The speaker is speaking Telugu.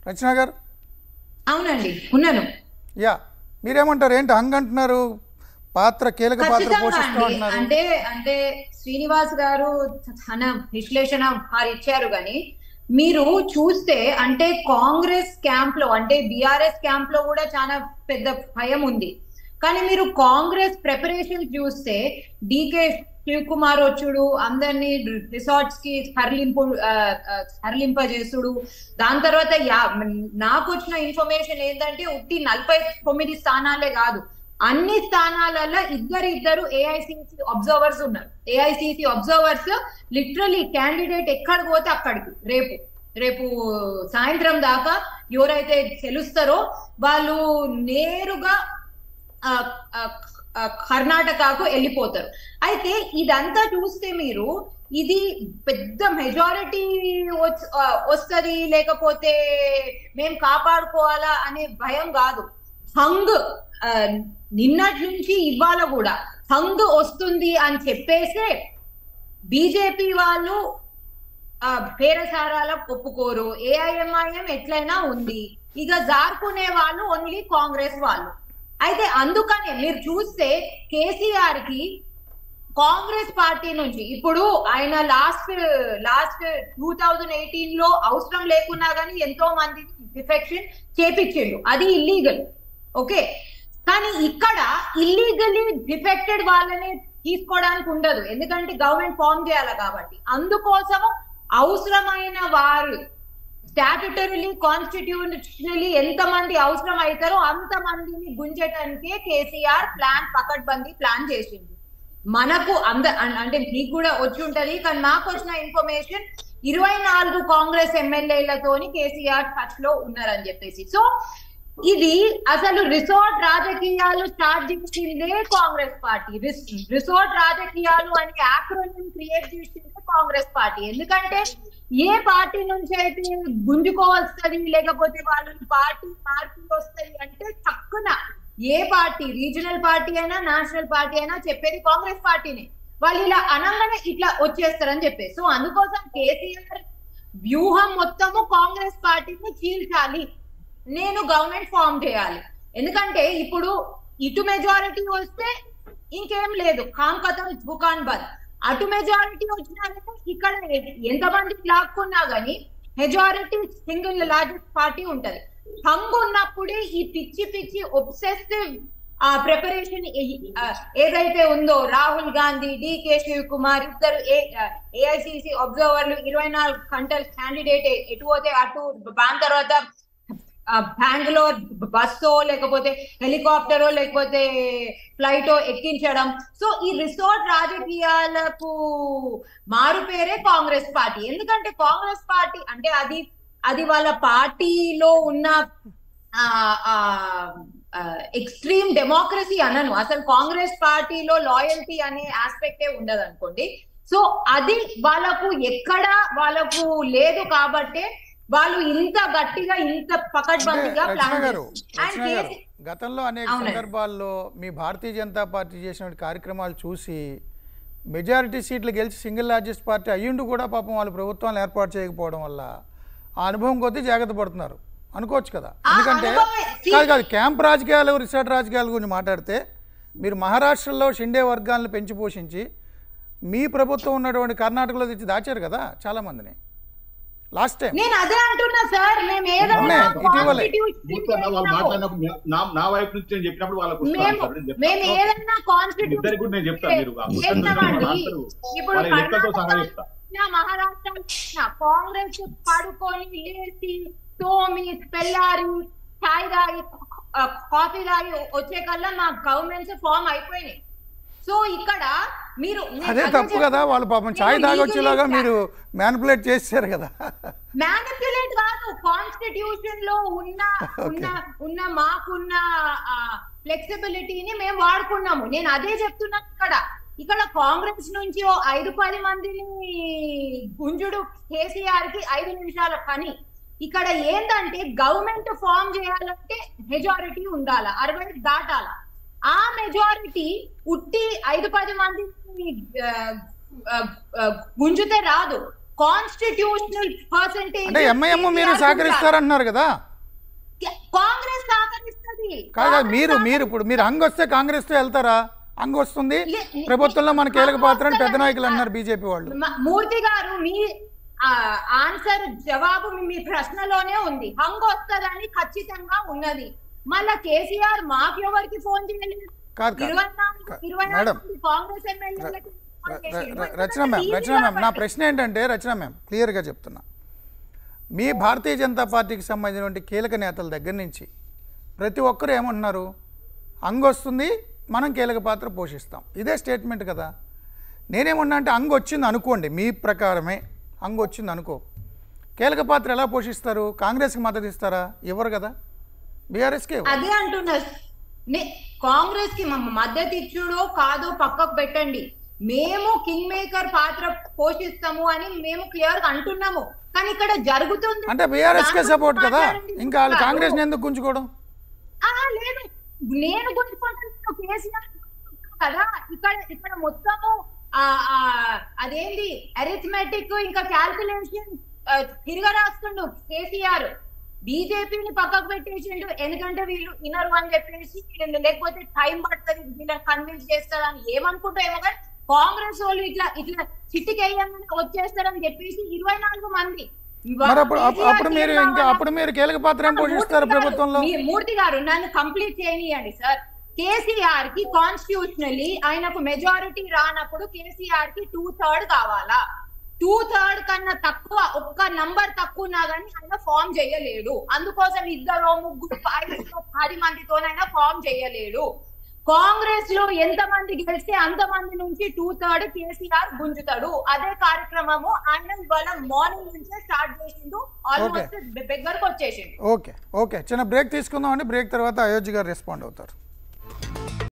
రచన గారు అవునండి ఉన్నాను యా మీరేమంటారు ఏంటి హంగ్ అంటున్నారు పాత్ర కీలక పాత్ర ఖచ్చితంగా పోషిస్తూ అండి అంటున్నారు అంటే అంటే శ్రీనివాస్ గారు తన విశ్లేషణ వారు ఇచ్చారు కానీ మీరు చూస్తే అంటే కాంగ్రెస్ క్యాంప్ లో అంటే బిఆర్ఎస్ క్యాంప్ లో కూడా చాలా పెద్ద భయం ఉంది కానీ మీరు కాంగ్రెస్ ప్రిపరేషన్ చూస్తే డీకే శివకుమార్ వచ్చుడు అందరినీ రిసార్ట్స్ కి తరలింపు ఆ, ఆ, తరలింపజేసుడు దాని తర్వాత యా- నాకు వచ్చిన ఇన్ఫర్మేషన్ ఏంటంటే ఉట్టి నలభై తొమ్మిది స్థానాలే కాదు అన్ని స్థానాలలో ఇద్దరు ఇద్దరు ఏఐసిసి అబ్జర్వర్స్ ఉన్నారు ఏఐసిసి అబ్జర్వర్స్ లిటరలీ క్యాండిడేట్ ఎక్కడ పోతే అక్కడికి రేపు రేపు సాయంత్రం దాకా ఎవరైతే గెలుస్తారో వాళ్ళు నేరుగా ఆ, ఆ, ఆ, కర్ణాటకకు వెళ్ళిపోతారు అయితే ఇదంతా చూస్తే మీరు ఇది పెద్ద మెజారిటీ వస్తుంది లేకపోతే మేము కాపాడుకోవాలా అనే భయం కాదు హంగ్ ఆ, నిన్నటి నుంచి ఇవాళ కూడా హంగ్ వస్తుంది అని చెప్పేసే బీజేపీ వాళ్ళు ఆ, బేరసారాల ఒప్పుకోరు ఏఐఎంఐఎం ఎట్లయినా ఉంది ఇక జారుకునే వాళ్ళు ఓన్లీ కాంగ్రెస్ వాళ్ళు అయితే అందుకనే మీరు చూస్తే కేసీఆర్ కి కాంగ్రెస్ పార్టీ నుంచి ఇప్పుడు ఆయన last last two thousand eighteen లో అవసరం లేకున్నా కానీ ఎంతో మంది డిఫెక్షన్ చేపించిండు అది ఇల్లీగల్ ఓకే కానీ ఇక్కడ ఇల్లీగలీ డిఫెక్టెడ్ వాళ్ళని తీసుకోవడానికి ఉండదు ఎందుకంటే గవర్నమెంట్ ఫామ్ చేయాలి కాబట్టి అందుకోసము అవసరమైన వారు స్టాట్యుటరీలీ కాన్స్టిట్యూషనలీ ఎంత మంది అవసరం అవుతారో అంత మందిని గుంజటానికే కేసీఆర్ ప్లాన్ పకడ్బందీ ప్లాన్ చేసింది మనకు అంద అన్- అంటే మీకు కూడా వచ్చి ఉంటది కానీ నాకు వచ్చిన ఇన్ఫర్మేషన్ ఇరవై నాలుగు కాంగ్రెస్ ఎమ్మెల్యేలతోని కేసీఆర్ టచ్ లో ఉన్నారని చెప్పేసి సో ఇది అసలు రిసార్ట్ రాజకీయాలు స్టార్ట్ చేసిందే కాంగ్రెస్ పార్టీ రిస్- రిసార్ట్ రాజకీయాలు అని యాక్రోనియం క్రియేట్ చేసిందే కాంగ్రెస్ పార్టీ ఎందుకంటే ఏ పార్టీ నుంచి అయితే గుంజుకోవస్తుంది లేకపోతే వాళ్ళని పార్టీ మార్పు వస్తుంది అంటే తక్కువ ఏ పార్టీ రీజనల్ పార్టీ అయినా నేషనల్ పార్టీ అయినా చెప్పేది కాంగ్రెస్ పార్టీనే వాళ్ళు ఇలా అనంగానే ఇట్లా వచ్చేస్తారని చెప్పేసి సో అందుకోసం కేసీఆర్ వ్యూహం మొత్తము కాంగ్రెస్ పార్టీని చీల్చాలి నేను గవర్నమెంట్ ఫామ్ చేయాలి ఎందుకంటే ఇప్పుడు ఇటు మెజారిటీ వస్తే ఇంకేం లేదు కామ్ కథం దుకాన్ బంద్ అటు మెజారిటీ వచ్చినాక ఇక్కడ ఎంతమంది లాక్కున్నా గానీ మెజారిటీ సింగిల్ లార్జెస్ట్ పార్టీ ఉంటది హంగ్ ఉన్నప్పుడే ఈ పిచ్చి పిచ్చి ఒబ్సెసివ్ ఆ ప్రిపరేషన్ ఏదైతే ఉందో రాహుల్ గాంధీ డికే శివ్ కుమార్ ఇద్దరు ఏఐసిసి అబ్జర్వర్లు ఇరవై నాలుగు గంటలు క్యాండిడేట్ ఎటు పోతే అటు దాని తర్వాత బెంగళూరు బస్సో లేకపోతే హెలికాప్టరో లేకపోతే ఫ్లైటో ఎక్కించడం సో ఈ రిసార్ట్ రాజకీయాలకు మారు పేరే కాంగ్రెస్ పార్టీ ఎందుకంటే కాంగ్రెస్ పార్టీ అంటే అది అది వాళ్ళ పార్టీలో ఉన్న ఎక్స్ట్రీమ్ డెమోక్రసీ అనను అసలు కాంగ్రెస్ పార్టీలో లాయల్టీ అనే ఆస్పెక్టే ఉండదు అనుకోండి సో అది వాళ్ళకు ఎక్కడ వాళ్ళకు లేదు కాబట్టే వాళ్ళు ఇంత గట్టిగా ఇంత అంటే పకడ్బందీగా రచన ప్లాన్ గారు అండ్ రచన గారు గతంలో అనేక అవునండి. సందర్భాల్లో మీ భారతీయ జనతా పార్టీ చేసిన కార్యక్రమాలు చూసి మెజారిటీ సీట్లు గెలిచి సింగిల్ లార్జెస్ట్ పార్టీ అయ్యుండి కూడా పాపం వాళ్ళు ప్రభుత్వాలు ఏర్పాటు చేయకపోవడం వల్ల ఆ అనుభవం కొద్దీ జాగ్రత్త పడుతున్నారు అనుకోవచ్చు కదా ఆ ఎందుకంటే అనుభవమే. కాదు కాదు క్యాంప్ రాజకీయాలు రిసార్ట్ రాజకీయాల గురించి మాట్లాడితే మీరు మహారాష్ట్రలో షిండే వర్గాలను పెంచి పోషించి మీ ప్రభుత్వం ఉన్నటువంటి కర్ణాటకలో తెచ్చి దాచారు కదా చాలా మందిని లాస్ట్ టైం నేను అదే అంటున్నా సార్ మేము ఏదైనా మొన్నే, ఇటీవలే. constitution మూర్ఖంగా వాళ్ళు చేసినాము. మాట్లాడినప్పుడు నే- నా నా వైపు నుంచి నేను చెప్పినప్పుడు వాళ్ళకు వస్తుంది మేము సార్. నేను చెప్తాను. మేము ఏదైనా కాన్స్టిట్యూషన్ ఇద్దరికి కూడా నేను చెప్తాను మీరు ఆ పుస్తకం చేస్తామండి. చదివి వాళ్ళ ఇప్పుడు వాళ్ళ లెక్కలతో సహా కర్ణాటక చెప్తా నా మహారాష్ట్ర నా కాంగ్రెస్ పడుకొని లేచి తోమి తెల్లారి చాయ్ తాగి ఆ, కాఫీ తాగి వచ్చే కల్లా మా గవర్నమెంట్స్ ఫామ్ అయిపోయినాయి సో ఇక్కడ మీరు నేను అదే తప్పు కదా వాళ్ళు పాపం ఛాయ్ తాగొచ్చేలాగా మీరు మ్యానిపులేట్ చేశారు కదా మ్యానిపులేట్ కాదు కాన్స్టిట్యూషన్ లో ఉన్న ఉన్న ఉన్న మాకున్న ఫ్లెక్సిబిలిటీని మేము వాడుకున్నాము నేను అదే చెప్తున్నాను ఇక్కడ ఇక్కడ కాంగ్రెస్ నుంచి ఓ ఐదు పది మందిని గుంజుడు కేసీఆర్ కి ఐదు నిమిషాల పని ఇక్కడ ఏంటంటే గవర్నమెంట్ ఫామ్ చేయాలంటే మెజారిటీ ఉండాల అరవై దాటాల ఆ మెజారిటీ ఉట్టి ఐదు పది మంది ఆ, ఆ, ఆ, గుంజుతే రాదు కాన్స్టిట్యూషనల్ పర్సంటేజ్ అంటే ఎంఐఎం మీరు సహకరిస్తారంటున్నారు కదా కాంగ్రెస్ సహకరిస్తుంది కాదు కాదు, మీరు మీరు ఇప్పుడు మీరు హంగ్ వస్తే కాంగ్రెస్తో వెళ్తారా హంగ్ వస్తుంది లే- ప్రభుత్వంలో మన కీలక పాత్ర అని పెద్ద నాయకులు అన్నారు బీజేపీ వాళ్ళు మ- మూర్తి గారు మీ ఆన్సర్ జవాబు మీ- మీ ప్రశ్నలోనే ఉంది హంగ్ వస్తుందని ఖచ్చితంగా ఉన్నది మళ్ళా కేసీఆర్ మాకు ఎవరికి ఫోన్ చేయలేదు కాదు కాదు ఇరవై నాలుగు కా- ఇరవై మేడం. నాలుగు మంది కాంగ్రెస్ ఎమ్మెల్యేలకి ఫోన్ ర- చేసి, ర- ఇరవై రచన నాలుగు మ్యామ్ ఈజీ రచన మ్యామ్ నా కాబట్టి. ప్రశ్న ఏంటంటే రచన మ్యామ్ క్లియర్గా చెప్తున్నా మీ భారతీయ జనతా పార్టీకి సంబంధించినటువంటి కీలక నేతల దగ్గర నుంచి ప్రతి ఒక్కరు ఏమంటున్నారు అంగ్ వస్తుంది మనం కీలక పాత్ర పోషిస్తాం ఇదే స్టేట్మెంట్ కదా నేనేమన్నా అంటే అంగ్ వచ్చింది అనుకోండి మీ ప్రకారమే అంగ్ వచ్చింది అనుకో కీలక పాత్ర ఎలా పోషిస్తారు కాంగ్రెస్కి మద్దతు ఇస్తారా ఇవ్వరు కదా బీఆర్ఎస్కే అదే అంటున్నా నే- కాంగ్రెస్ కి మమ్మ మద్దతు ఇచ్చుడో కాదో పక్కకు పెట్టండి మేము కింగ్ మేకర్ పాత్ర పోషిస్తాము అని మేము క్లియర్ గా అంటున్నాము కానీ ఇక్కడ జరుగుతుంది అంటే బీఆర్ఎస్కే దాని సపోర్ట్ కదా మాట్లాడండి. ఇంకా వాళ్ళు కాదు. కాంగ్రెస్ని ఎందుకు గుంజుకోవడం ఆ, లేదు నేను గుర్తుకుంటున్నాను కేసీఆర్ కదా ఇక్కడ ఇక్కడ మొత్తము ఆ, ఆ, అదేంటి అరిథమెటిక్ ఇంకా క్యాల్కులేషన్ తిరగ రాస్తుండు కేసీఆర్ బీజేపీని పక్కకు పెట్టేసిండు ఎందుకంటే వీళ్ళు వినరు అని చెప్పేసి వీళ్ళు లేకపోతే టైం పడుతుంది వీళ్ళని కన్విన్స్ చేస్తారని ఏమనుకుంటారేమో కానీ కాంగ్రెస్ వాళ్ళు ఇట్లా ఇట్లా చిట్టికేయంగానే వచ్చేస్తారని చెప్పేసి ఇరవై నాలుగు మంది మరి అప్పుడు అప్పుడు- కేసీఆర్ అప్పుడు మీరు ఏం ఇంకా కావాలా? అప్పుడు మీరు కీలక పాత్ర ఏం పోషిస్తారు మూర్తి గారు, ప్రభుత్వంలో మీ- మూర్తి గారు నన్ను కంప్లీట్ చేయనియండి సార్ కేసీఆర్ కి కాన్స్టిట్యూషనలీ ఆయనకు మెజారిటీ రానప్పుడు కేసీఆర్ కి టూ థర్డ్ కావాలా టూ థర్డ్ కన్నా తక్కువ ఒక్క నంబర్ తక్కువ ఉన్నా కానీ ఆయన ఫామ్ చేయలేడు అందుకోసం ఇద్దరు ముగ్గురు ఐదు పది మందితోనైనా ఫామ్ చేయలేడు కాంగ్రెస్ లో ఎంత మంది గెలిస్తే అంత మంది నుంచి టూ థర్డ్ కేసీఆర్ గుంజుతాడు అదే కార్యక్రమము ఆయన ఇవాళ మార్నింగ్ నుంచే స్టార్ట్ చేసిండు ఆల్మోస్ట్ దగ్గరకు వచ్చేసిండు ఓకే ఓకే చిన్న బ్రేక్ తీసుకుందాం అండి బ్రేక్ తర్వాత అయోధ్య గారు రెస్పాండ్ అవుతారు